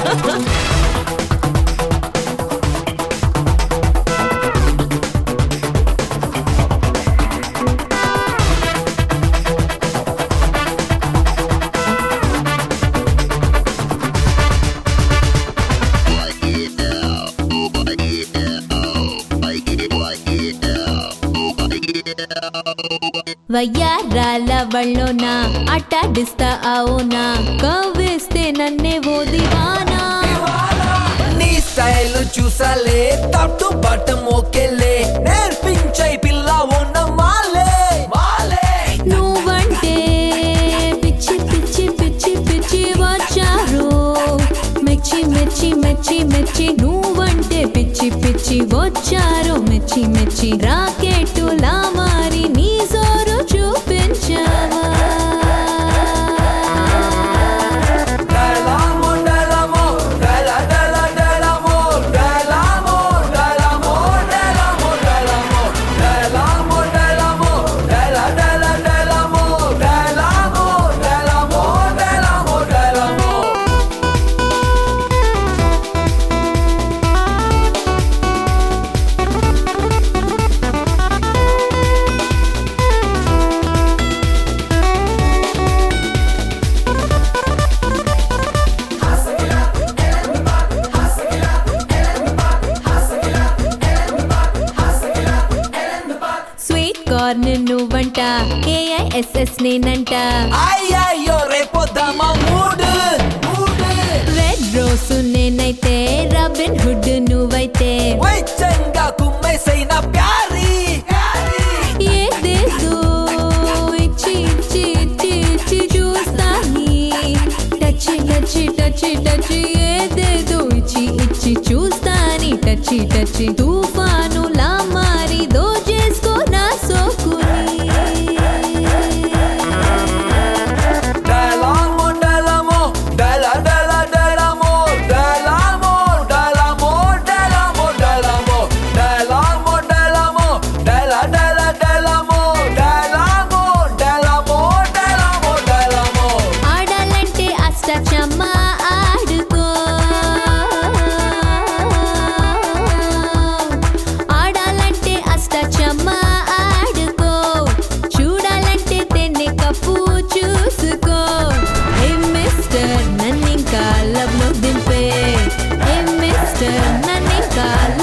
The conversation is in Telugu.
వయ్యారాల వళ్ళోన అట్టాడిస్తా అవునా కవ్వేస్తే నన్నే ఓ దివానా నీ స్టైల్ చూసాలే తట్టు బట్టం ఓకేలే నేర్పించై పిల్ల ఉన్న మాలే మాలే నువ్వంటే పిచ్చి పిచ్చి పిచ్చి పిచ్చి వచ్చారు మెచ్చి మెచ్చి మెచ్చి మెచ్చి నువ్వంటే పిచ్చి పిచ్చి వచ్చారు మెచ్చి మెచ్చి రాకెట్టులా మారి నీ జోరు చూపించావా డైలామో డైలామో డైలా డైలా డైలామో డైలామో డైలామో డైలామో డైలామో డైలామో డైలామో డైలా డైలా డైలామో డైలామో డైలామో డైలామో డైలామో స్వీట్ కార్న్ నువ్వంట కేఐఎస్ఎస్ నేనంట అయ్యయ్యో రేపొద్దామా మూడు మూడు రెడ్ రోస్ నేనైతే రాబిన్ హుడ్ నువ్వైతే వైచంగా కుమ్మేసైన ప్యారీ ప్యారీ ఏదేదో ఇచ్చి ఇచ్చి ఇచ్చి ఇచ్చి చూస్తాని టచ్ టచ్ టచ్ టచ్ ఏదేదో ఇచ్చి ఇచ్చి చూస్తాని టచ్ టచ్ తుఫాను లా మారి దోచేసుకో నా సోకుని డైలామో డైలామో డైలా డైలా డైలామో డైలామో డైలామో డైలామో డైలామో డైలామో డైలామో డైలా డైలా డైలామో డైలామో డైలామో డైలామో డైలామో ఆడాలంటే అష్టచమ్మ ఆడుకో ఆడాలంటే అష్టచమ్మ ఆడుకో చూడాలంటే తెన్నె కప్పు చూసుకో ఏ మిస్టర్ నన్నింకా లవ్ లో దింపే ఏ మిస్టర్ నన్నింకా